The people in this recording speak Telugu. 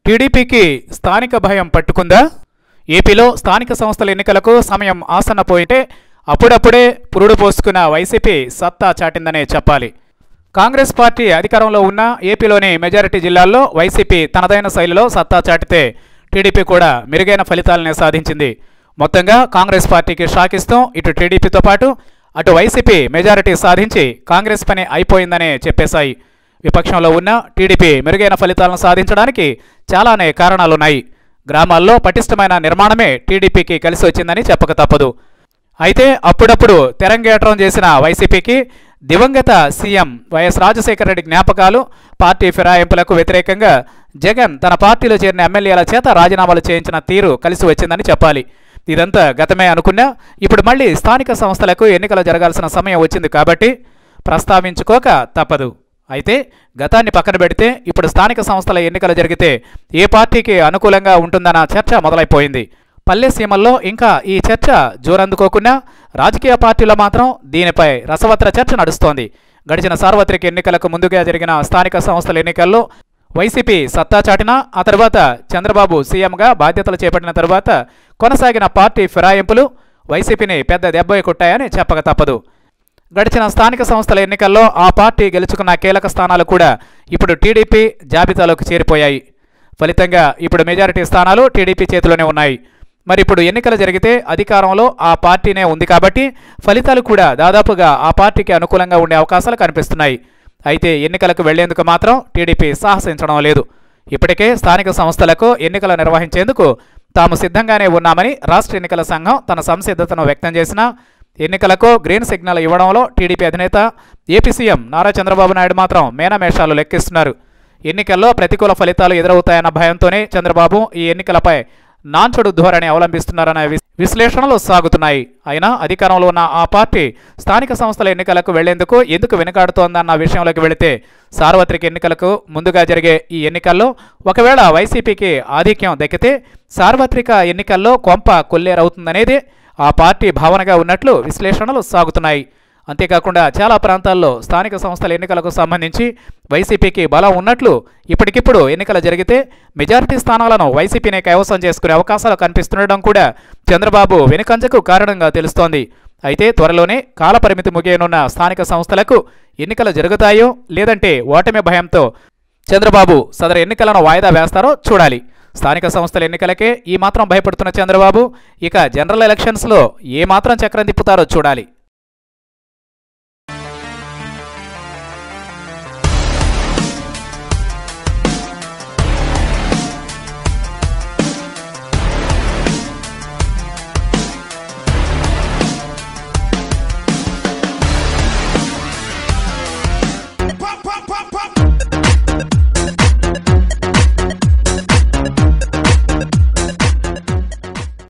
టీడీపీకి స్థానిక భయం పట్టుకుందా ఏపీలో స్థానిక సంస్థల ఎన్నికలకు సమయం ఆసన్న పోయితే అప్పుడప్పుడే పురుడు పోసుకున్న వైసీపీ సత్తా చాటిందనే చెప్పాలి కాంగ్రెస్ పార్టీ అధికారంలో ఉన్న ఏపీలోని మెజారిటీ జిల్లాల్లో వైసీపీ తనదైన శైలిలో సత్తా చాటితే టీడీపీ కూడా మెరుగైన ఫలితాలనే సాధించింది మొత్తంగా కాంగ్రెస్ పార్టీకి షాకిస్తూ ఇటు టీడీపీతో పాటు అటు వైసీపీ మెజారిటీ సాధించి కాంగ్రెస్ పని అయిపోయిందనే చెప్పేశాయి విపక్షంలో ఉన్న టీడీపీ మెరుగైన ఫలితాలను సాధించడానికి చాలానే కారణాలున్నాయి గ్రామాల్లో పటిష్టమైన నిర్మాణమే టీడీపీకి కలిసి వచ్చిందని చెప్పక తప్పదు అయితే అప్పుడప్పుడు తెరంగేట్రం చేసిన వైసీపీకి దివంగత సీఎం వైఎస్ రాజశేఖర రెడ్డి జ్ఞాపకాలు పార్టీ ఫిరాయింపులకు వ్యతిరేకంగా జగన్ తన పార్టీలో చేరిన ఎమ్మెల్యేల చేత రాజీనామాలు చేయించిన తీరు కలిసి వచ్చిందని చెప్పాలి ఇదంతా గతమే అనుకున్నా ఇప్పుడు మళ్ళీ స్థానిక సంస్థలకు ఎన్నికలు జరగాల్సిన సమయం వచ్చింది కాబట్టి ప్రస్తావించుకోక తప్పదు అయితే గతాన్ని పక్కన పెడితే ఇప్పుడు స్థానిక సంస్థల ఎన్నికలు జరిగితే ఏ పార్టీకి అనుకూలంగా ఉంటుందన్న చర్చ మొదలైపోయింది పల్లె సీమల్లో ఇంకా ఈ చర్చ జోరందుకోకుండా రాజకీయ పార్టీలో మాత్రం దీనిపై రసవత్ర చర్చ నడుస్తోంది గడిచిన సార్వత్రిక ఎన్నికలకు ముందుగా జరిగిన స్థానిక సంస్థల ఎన్నికల్లో వైసీపీ సత్తా చాటినా ఆ తర్వాత చంద్రబాబు సీఎంగా బాధ్యతలు చేపట్టిన తర్వాత కొనసాగిన పార్టీ ఫిరాయింపులు వైసీపీని పెద్ద దెబ్బ కొట్టాయని చెప్పక తప్పదు గడిచిన స్థానిక సంస్థల ఎన్నికల్లో ఆ పార్టీ గెలుచుకున్న కీలక స్థానాలు కూడా ఇప్పుడు టీడీపీ జాబితాలోకి చేరిపోయాయి ఫలితంగా ఇప్పుడు మెజారిటీ స్థానాలు టీడీపీ చేతిలోనే ఉన్నాయి మరి ఇప్పుడు ఎన్నికలు జరిగితే అధికారంలో ఆ పార్టీనే ఉంది కాబట్టి ఫలితాలు కూడా దాదాపుగా ఆ పార్టీకి అనుకూలంగా ఉండే అవకాశాలు కనిపిస్తున్నాయి అయితే ఎన్నికలకు వెళ్లేందుకు మాత్రం టీడీపీ సాహసించడం లేదు ఇప్పటికే స్థానిక సంస్థలకు ఎన్నికలు నిర్వహించేందుకు తాము సిద్ధంగానే ఉన్నామని రాష్ట్ర ఎన్నికల సంఘం తన సంసిద్ధతను వ్యక్తం చేసినా ఎన్నికలకు గ్రీన్ సిగ్నల్ ఇవ్వడంలో టీడీపీ అధినేత ఏపీ సీఎం నారా చంద్రబాబు నాయుడు మాత్రం మేనమేషాలు లెక్కిస్తున్నారు ఎన్నికల్లో ప్రతికూల ఫలితాలు ఎదురవుతాయన్న భయంతోనే చంద్రబాబు ఈ ఎన్నికలపై నాన్చుడు ధోరణి అవలంబిస్తున్నారనే విస్- విశ్లేషణలు సాగుతున్నాయి అయినా అధికారంలో ఉన్న ఆ పార్టీ స్థానిక సంస్థల ఎన్నికలకు వెళ్లేందుకు ఎందుకు వెనుకాడుతోందన్న విషయంలోకి వెళితే సార్వత్రిక ఎన్నికలకు ముందుగా జరిగే ఈ ఎన్నికల్లో ఒకవేళ వైసీపీకి ఆధిక్యం దక్కితే సార్వత్రిక ఎన్నికల్లో కొంప కొల్లేరవుతుందనేది ఆ పార్టీ భావనగా ఉన్నట్లు విశ్లేషణలు సాగుతున్నాయి అంతేకాకుండా చాలా ప్రాంతాల్లో స్థానిక సంస్థల ఎన్నికలకు సంబంధించి వైసీపీకి బలం ఉన్నట్లు ఇప్పటికిప్పుడు ఎన్నికలు జరిగితే మెజారిటీ స్థానాలను వైసీపీనే కైవసం చేసుకునే అవకాశాలు కనిపిస్తుండడం కూడా చంద్రబాబు వెనుకంజకు కారణంగా తెలుస్తోంది అయితే త్వరలోనే కాలపరిమితి ముగియనున్న స్థానిక సంస్థలకు ఎన్నికలు జరుగుతాయో లేదంటే ఓటమి భయంతో చంద్రబాబు సదరు ఎన్నికలను వాయిదా వేస్తారో చూడాలి స్థానిక సంస్థల ఎన్నికలకే ఈ మాత్రం భయపడుతున్న చంద్రబాబు ఇక జనరల్ ఎలక్షన్స్లో ఏ మాత్రం చక్రం తిప్పుతారో చూడాలి